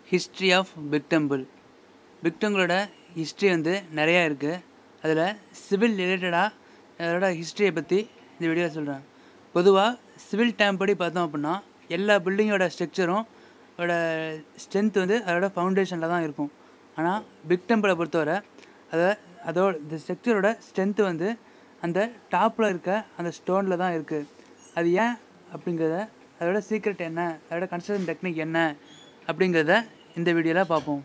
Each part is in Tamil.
history of big temple big டெம்பிளோட ஹிஸ்ட்ரி வந்து நிறையா இருக்குது அதில் சிவில் ரிலேட்டடாக அதோட ஹிஸ்ட்ரியை பற்றி இந்த வீடியோ சொல்கிறேன் பொதுவாக சிவில் டேம் படி பார்த்தோம் அப்படின்னா எல்லா பில்டிங்கோட ஸ்ட்ரக்சரும் அதோட ஸ்ட்ரென்த் வந்து அதோட ஃபவுண்டேஷனில் தான் இருக்கும் ஆனால் பிக் டெம்பிளை பொறுத்தவரை அதை அதோட இந்த ஸ்ட்ரக்சரோட ஸ்ட்ரென்த்து வந்து அந்த டாப்பில் இருக்க அந்த ஸ்டோனில் தான் இருக்குது அது ஏன் அப்படிங்கிறத அதோட சீக்ரெட் என்ன அதோட கன்ஸ்ட்ரக்ஷன் டெக்னிக் என்ன அப்படிங்கிறத இந்த வீடியோவில் பார்ப்போம்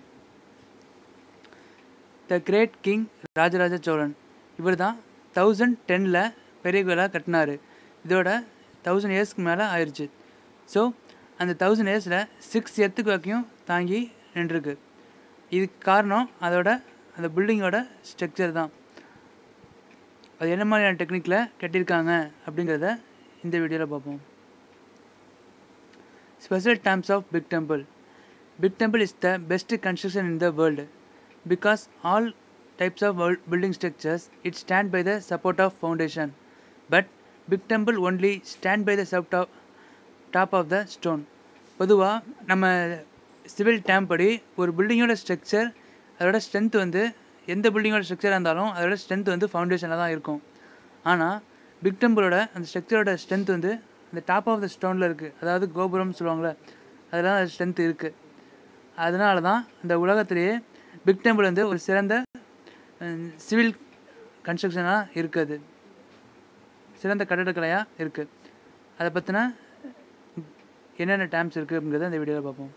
the great king Rajaraja Cholan இவர் தான் தௌசண்ட் டெனில் பெரிய கோயிலாக கட்டினார் இதோட தௌசண்ட் இயர்ஸ்க்கு மேலே ஆயிடுச்சு ஸோ அந்த தௌசண்ட் இயர்ஸில் சிக்ஸ் எர்த்துக்கு வரைக்கும் தாங்கி நின்றுருக்கு இதுக்கு காரணம் அதோட அந்த பில்டிங்கோட ஸ்ட்ரக்சர் தான் அது என்ன மாதிரியான டெக்னிக்கில் கட்டியிருக்காங்க அப்படிங்கிறத இந்த வீடியோவில் பார்ப்போம் special dams of big temple big temple is the best construction in the world because all types of world building structures it stand by the support of foundation but big temple only stand by the support of top of the stone பொதுவாக நம்ம சிவில் டேம் படி ஒரு பில்டிங்கோட ஸ்ட்ரக்சர் அதோட ஸ்ட்ரென்த் வந்து எந்த பில்டிங்கோட ஸ்ட்ரக்சராக இருந்தாலும் அதோட ஸ்ட்ரென்த் வந்து ஃபவுண்டேஷனில் தான் இருக்கும் ஆனால் பிக் டெம்பிளோட அந்த ஸ்ட்ரக்சரோட ஸ்ட்ரென்த் வந்து அந்த டாப் ஆஃப் த ஸ்டோனில் இருக்குது அதாவது கோபுரம்னு சொல்லுவாங்களே அதெல்லாம் அது ஸ்ட்ரென்த் இருக்குது அதனால தான் இந்த உலகத்திலேயே பிக் டெம்பிள் வந்து ஒரு சிறந்த சிவில் கன்ஸ்ட்ரக்ஷனாக இருக்குது சிறந்த கட்டடக்கலையாக இருக்குது அதை பற்றின என்னென்ன டேம்ஸ் இருக்குது அப்படிங்கிறத இந்த வீடியோவில் பார்ப்போம்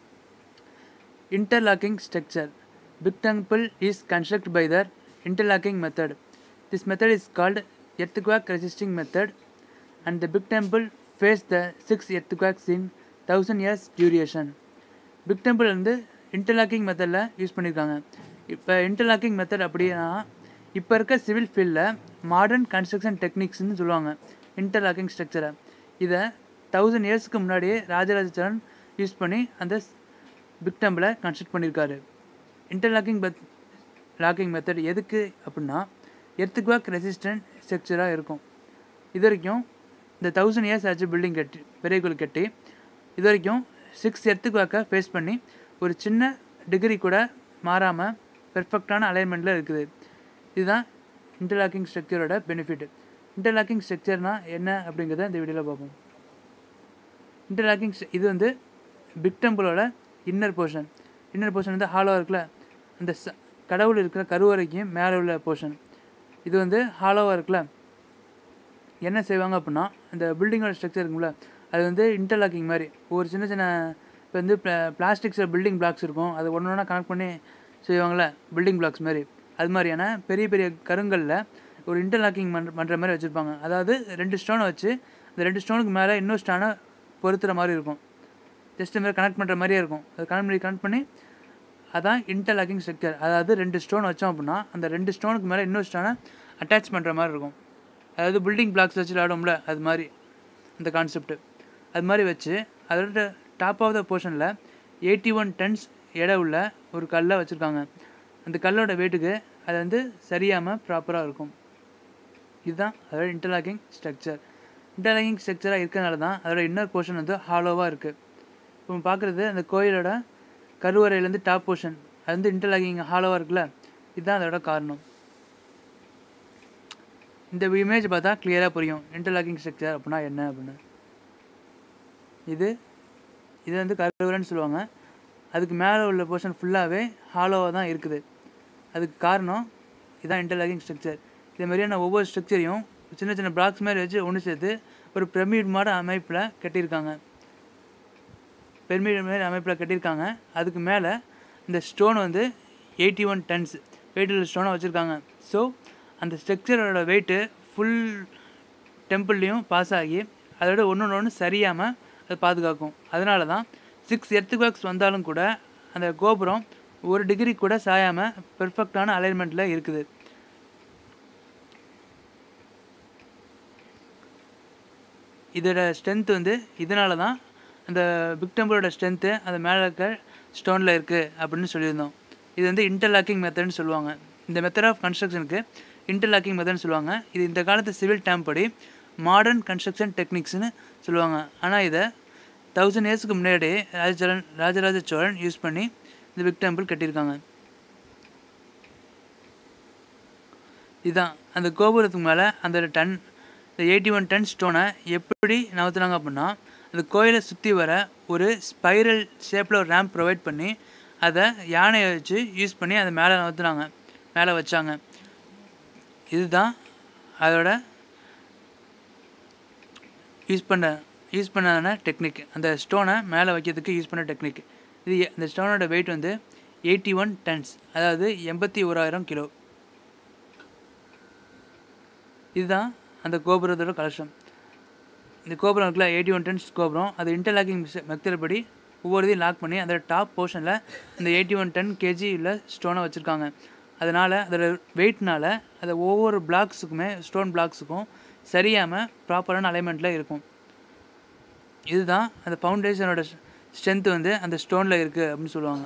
interlocking structure big temple is construct by the interlocking method this method is called earthquake resisting method and the big temple face the six earthquakes in thousand years duration big temple வந்து இன்டர்லாக்கிங் மெத்தடில் யூஸ் பண்ணியிருக்காங்க இப்போ இன்டர்லாக்கிங் மெத்தட் அப்படின்னா இப்போ இருக்க சிவில் ஃபீல்டில் மாடர்ன் கன்ஸ்ட்ரக்ஷன் டெக்னிக்ஸ்னு சொல்லுவாங்க இன்டர்லாக்கிங் ஸ்ட்ரக்சரை இதை தௌசண்ட் இயர்ஸ்க்கு முன்னாடியே ராஜராஜ சோழன் யூஸ் பண்ணி அந்த பிக் டெம்பிளை கன்ஸ்ட்ரக்ட் பண்ணியிருக்காரு இன்டர்லாக்கிங் மெத் லாக்கிங் மெத்தட் எதுக்கு அப்படின்னா எர்த்துக்வாக் ரெசிஸ்டன்ட் ஸ்ட்ரக்சராக இருக்கும் இது வரைக்கும் இந்த தௌசண்ட் இயர்ஸ் ஆச்சு பில்டிங் கட்டி பெரிய கோயில் கட்டி இது வரைக்கும் சிக்ஸ் எர்த்துக்வாக்கை ஃபேஸ் பண்ணி ஒரு சின்ன டிகிரி கூட மாறாமல் பெர்ஃபெக்டான அலைன்மெண்ட்டில் இருக்குது இதுதான் இன்டர்லாக்கிங் ஸ்ட்ரக்சரோட பெனிஃபிட் இன்டர்லாக்கிங் ஸ்ட்ரக்சர்னால் என்ன அப்படிங்கிறத இந்த வீடியோவில் பார்ப்போம் இன்டர்லாக்கிங் இது வந்து பிக் டெம்பிளோட இன்னர் போர்ஷன் இன்னர் போர்ஷன் வந்து ஹாலோ இருக்குல்ல அந்த ச கடவுள் இருக்கிற கருவறைக்கும் மேலே உள்ள போர்ஷன் இது வந்து ஹாலோவாக இருக்குல்ல என்ன செய்வாங்க அப்படின்னா அந்த பில்டிங்கோட ஸ்ட்ரக்சர் இருக்கும்ல அது வந்து இன்டர்லாக்கிங் மாதிரி ஒரு சின்ன சின்ன இப்போ வந்து பிளாஸ்டிக்ஸில் பில்டிங் பிளாக்ஸ் இருக்கும் அது ஒன்று ஒன்றா கனெக்ட் பண்ணி செய்வாங்களே பில்டிங் பிளாக்ஸ் மாதிரி அது மாதிரியான பெரிய பெரிய கருங்கல்ல ஒரு இன்டர்லாக்கிங் பண்ணுற பண்ணுற மாதிரி வச்சுருப்பாங்க அதாவது ரெண்டு ஸ்டோனை வச்சு அந்த ரெண்டு ஸ்டோனுக்கு மேலே இன்னொரு ஸ்டோனை பொருத்துகிற மாதிரி இருக்கும் ஜஸ்ட் மாதிரி கனெக்ட் பண்ணுற மாதிரியே இருக்கும் அது கனெக்ட் பண்ணி கனெக்ட் பண்ணி அதான் இன்டர்லாக்கிங் ஸ்ட்ரக்சர் அதாவது ரெண்டு ஸ்டோன் வச்சோம் அப்படின்னா அந்த ரெண்டு ஸ்டோனுக்கு மேலே இன்னொரு ஸ்டோனை அட்டாச் பண்ணுற மாதிரி இருக்கும் அதாவது பில்டிங் பிளாக்ஸ் வச்சு விளாடும்ல அது மாதிரி அந்த கான்செப்ட்டு அது மாதிரி வச்சு அதோட டாப் ஆஃப் த போர்ஷனில் எயிட்டி ஒன் டன்ஸ் எடை உள்ள ஒரு கல்லை வச்சுருக்காங்க அந்த கல்லோட வெயிட்டுக்கு அது வந்து சரியாமல் ப்ராப்பராக இருக்கும் இதுதான் அதோட இன்டர்லாக்கிங் ஸ்ட்ரக்சர் இன்டர்லாக்கிங் ஸ்ட்ரக்சராக இருக்கிறனால தான் அதோட இன்னர் போர்ஷன் வந்து ஹாலோவாக இருக்குது இப்போ பார்க்குறது அந்த கோயிலோட கருவறையிலேருந்து டாப் போர்ஷன் அது வந்து இன்டர்லாக்கிங் ஹாலோவாக இருக்குல்ல இதுதான் அதோட காரணம் இந்த இமேஜ் பார்த்தா கிளியராக புரியும் இன்டர்லாக்கிங் ஸ்ட்ரக்சர் அப்படின்னா என்ன அப்படின்னு இது இது வந்து கருவறைன்னு சொல்லுவாங்க அதுக்கு மேலே உள்ள போர்ஷன் ஃபுல்லாகவே ஹாலோவாக தான் இருக்குது அதுக்கு காரணம் இதுதான் இன்டர்லாக்கிங் ஸ்ட்ரக்சர் இதே மாதிரியான ஒவ்வொரு ஸ்ட்ரக்சரையும் சின்ன சின்ன பிளாக்ஸ் மாதிரி வச்சு ஒன்று சேர்த்து ஒரு பிரமிட் மாட அமைப்பில் கட்டியிருக்காங்க பிரமிட் மாதிரி அமைப்பில் கட்டியிருக்காங்க அதுக்கு மேலே இந்த ஸ்டோன் வந்து எயிட்டி ஒன் டன்ஸ் வெயிட்டில் ஸ்டோனை வச்சுருக்காங்க ஸோ அந்த ஸ்ட்ரக்சரோட வெயிட்டு ஃபுல் டெம்பிள்லேயும் பாஸ் ஆகி அதோட ஒன்று ஒன்று சரியாமல் அது பாதுகாக்கும் அதனால தான் சிக்ஸ் எர்த்துக்வாக்ஸ் வந்தாலும் கூட அந்த கோபுரம் ஒரு டிகிரி கூட சாயாமல் பெர்ஃபெக்டான அலைன்மெண்ட்டில் இருக்குது இதோட ஸ்ட்ரென்த் வந்து இதனால தான் அந்த பிக் டெம்பிளோட ஸ்ட்ரென்த்து அந்த மேலே இருக்க ஸ்டோனில் இருக்குது அப்படின்னு சொல்லியிருந்தோம் இது வந்து இன்டர்லாக்கிங் மெத்தட்னு சொல்லுவாங்க இந்த மெத்தட் ஆஃப் கன்ஸ்ட்ரக்ஷனுக்கு இன்டர்லாக்கிங் மெத்தட்னு சொல்லுவாங்க இது இந்த காலத்து சிவில் டேம் படி மாடர்ன் கன்ஸ்ட்ரக்ஷன் டெக்னிக்ஸ்னு சொல்லுவாங்க ஆனால் இதை தௌசண்ட் இயர்ஸ்க்கு முன்னாடி ராஜராஜன் ராஜராஜ சோழன் யூஸ் பண்ணி இந்த பிக் டெம்பிள் கட்டியிருக்காங்க இதுதான் அந்த கோபுரத்துக்கு மேலே அந்த டன் இந்த எயிட்டி ஒன் டன் ஸ்டோனை எப்படி நகர்த்துனாங்க அப்படின்னா அந்த கோயிலை சுற்றி வர ஒரு ஸ்பைரல் ஷேப்பில் ஒரு ரேம்ப் ப்ரொவைட் பண்ணி அதை யானையை வச்சு யூஸ் பண்ணி அதை மேலே நகர்த்துனாங்க மேலே வச்சாங்க இதுதான் அதோட யூஸ் பண்ண யூஸ் பண்ணதான டெக்னிக் அந்த ஸ்டோனை மேலே வைக்கிறதுக்கு யூஸ் பண்ண டெக்னிக் இது எ- இந்த ஸ்டோனோட வெயிட் வந்து எயிட்டி ஒன் டன்ஸ் அதாவது எண்பத்தி ஓராயிரம் கிலோ இதுதான் அந்த கோபுரத்தோட கலெக்ஷன் இந்த கோபுரம் இருக்குல்ல எயிட்டி ஒன் டன்ஸ் கோபுரம் அது இன்டர்லாக்கிங் மெத்தட் படி ஒவ்வொரு இதையும் லாக் பண்ணி அதோட டாப் போர்ஷனில் இந்த எயிட்டி ஒன் டன் கேஜி உள்ள ஸ்டோனை வச்சுருக்காங்க அதனால் அதோட வெயிட்னால அது ஒவ்வொரு பிளாக்ஸுக்குமே ஸ்டோன் பிளாக்ஸுக்கும் சரியாமல் ப்ராப்பரான அலைன்மெண்ட்டில் இருக்கும் இதுதான் அந்த ஃபவுண்டேஷனோட ஸ்ட்ரென்த் வந்து அந்த ஸ்டோனில் இருக்குது அப்படின்னு சொல்லுவாங்க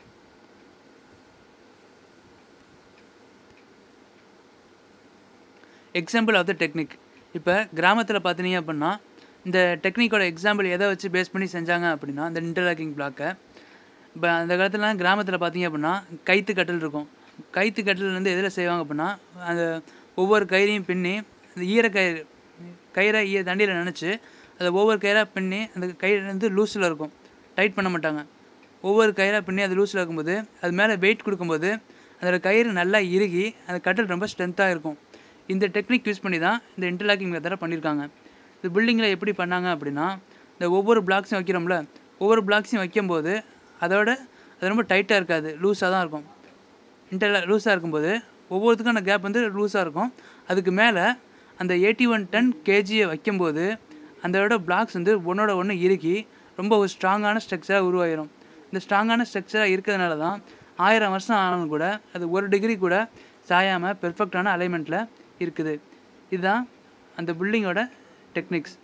எக்ஸாம்பிள் ஆஃப் த டெக்னிக் இப்போ கிராமத்தில் பார்த்தீங்க அப்படின்னா இந்த டெக்னிக்கோட எக்ஸாம்பிள் எதை வச்சு பேஸ் பண்ணி செஞ்சாங்க அப்படின்னா இந்த இன்டர்லாக்கிங் பிளாக்கை இப்போ அந்த காலத்துலலாம் கிராமத்தில் பார்த்தீங்க அப்படின்னா கைத்து கட்டில் இருக்கும் கைத்து கட்டில் வந்து எதில் செய்வாங்க அப்படின்னா அந்த ஒவ்வொரு கயிறையும் பின்னி அந்த ஈரக்கயிறு கயிறை ஈர தண்டியில் நினச்சி அதை ஒவ்வொரு கயிறாக பின்னி அந்த கயிறு வந்து லூஸில் இருக்கும் டைட் பண்ண மாட்டாங்க ஒவ்வொரு கயிறாக பின்னி அது லூஸில் இருக்கும்போது அது மேலே வெயிட் கொடுக்கும்போது அதோட கயிறு நல்லா இறுகி அந்த கட்டில் ரொம்ப ஸ்ட்ரென்த்தாக இருக்கும் இந்த டெக்னிக் யூஸ் பண்ணி தான் இந்த இன்டர்லாக்கிங் மெத்தடை பண்ணியிருக்காங்க இந்த பில்டிங்கில் எப்படி பண்ணாங்க அப்படின்னா இந்த ஒவ்வொரு பிளாக்ஸையும் வைக்கிறோம்ல ஒவ்வொரு பிளாக்ஸையும் வைக்கும்போது அதோட அது ரொம்ப டைட்டாக இருக்காது லூஸாக தான் இருக்கும் இன்டர்ல லூஸாக இருக்கும்போது ஒவ்வொருத்துக்கான கேப் வந்து லூஸாக இருக்கும் அதுக்கு மேலே அந்த எயிட்டி ஒன் டன் கேஜியை வைக்கும்போது அதோட பிளாக்ஸ் வந்து ஒன்றோட ஒன்று இறுக்கி ரொம்ப ஒரு ஸ்ட்ராங்கான ஸ்ட்ரக்சராக உருவாயிரும் இந்த ஸ்ட்ராங்கான ஸ்ட்ரக்சராக இருக்கிறதுனால தான் ஆயிரம் வருஷம் ஆனாலும் கூட அது ஒரு டிகிரி கூட சாயாமல் பெர்ஃபெக்டான அலைன்மெண்ட்டில் இருக்குது இதுதான் அந்த பில்டிங்கோட டெக்னிக்ஸ்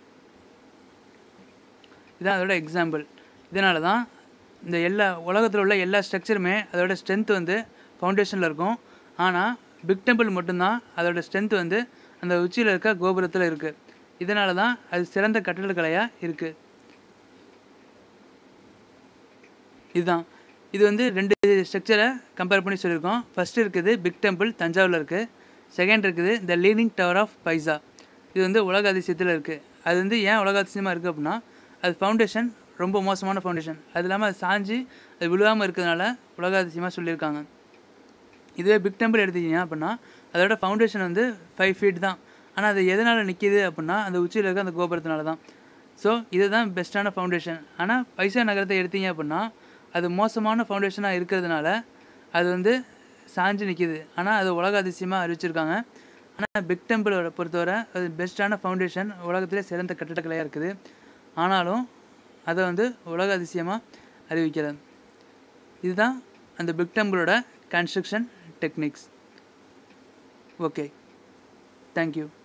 இதுதான் அதோட எக்ஸாம்பிள் இதனால தான் இந்த எல்லா உலகத்தில் உள்ள எல்லா ஸ்ட்ரக்சருமே அதோட ஸ்ட்ரென்த் வந்து ஃபவுண்டேஷனில் இருக்கும் ஆனால் பிக் டெம்பிள் மட்டும்தான் அதோட ஸ்ட்ரென்த் வந்து அந்த உச்சியில் இருக்க கோபுரத்தில் இருக்குது இதனால தான் அது சிறந்த கட்டடக்கலையாக இருக்குது இதுதான் இது வந்து ரெண்டு ஸ்ட்ரக்சரை கம்பேர் பண்ணி சொல்லியிருக்கோம் ஃபர்ஸ்ட் இருக்குது பிக் டெம்பிள் தஞ்சாவூரில் இருக்குது செகண்ட் இருக்குது the leaning tower of Pisa இது வந்து உலக அதிசயத்தில் இருக்குது அது வந்து ஏன் உலக அதிசயமாக இருக்குது அப்படின்னா அது ஃபவுண்டேஷன் ரொம்ப மோசமான ஃபவுண்டேஷன் அது இல்லாமல் அது சாஞ்சு அது விழுவாமல் இருக்கிறதுனால உலக அதிசயமாக சொல்லியிருக்காங்க இதுவே பிக் டெம்பிள் எடுத்தீங்க அப்படின்னா அதோட ஃபவுண்டேஷன் வந்து ஃபைவ் ஃபீட் தான் ஆனால் அது எதனால் நிற்கிது அப்படின்னா அந்த உச்சியில் இருக்க அந்த கோபுரத்தினால தான் ஸோ இதுதான் பெஸ்ட்டான ஃபவுண்டேஷன் ஆனால் பைசா நகரத்தை எடுத்தீங்க அப்படின்னா அது மோசமான ஃபவுண்டேஷனாக இருக்கிறதுனால அது வந்து சாஞ்சு நிற்கிது ஆனால் அது உலக அதிசயமாக அறிவிச்சிருக்காங்க ஆனால் பிக் டெம்பிளோட பொறுத்தவரை அது பெஸ்ட்டான ஃபவுண்டேஷன் உலகத்திலே சிறந்த கட்டடக்கலையாக இருக்குது ஆனாலும் அதை வந்து உலக அதிசயமாக அறிவிக்கிறது இதுதான் அந்த பிக் டெம்பிளோட கன்ஸ்ட்ரக்ஷன் டெக்னிக்ஸ் ஓகே தேங்க்யூ